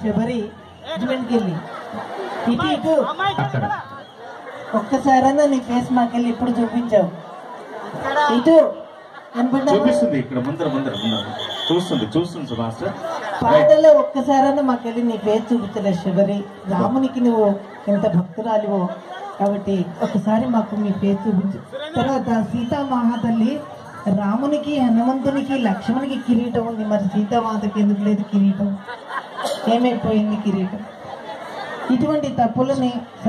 శబరి హస్బెండ్కి వెళ్ళి ఇటు ఇటు అక్కడ ఒక్కసారన్నా నీ ఫేస్ మాకెళ్ళి ఇప్పుడు చూపించావు ఇటు కనపడ్డా చూపిస్తుంది ఇక్కడ ముందర ముందర ముందర చూస్తుంది చూస్తుంది మాస్టర్ పాటల్లో ఒక్కసారన్నా మాకెళ్ళి నీ ఫేస్ చూపించలేదు శబరి రామునికి నువ్వు ఎంత భక్తురాలివో కాబట్టి ఒకసారి మాకు మీ ఫేస్ చూపించు తర్వాత సీతా మహాతల్లి రామునికి హనుమంతునికి లక్ష్మణునికి కిరీటం ఉంది మరి సీతామాతకి ఎందుకు లేదు కిరీటం ఏమైపోయింది కిరీటం ఇటువంటి తప్పులని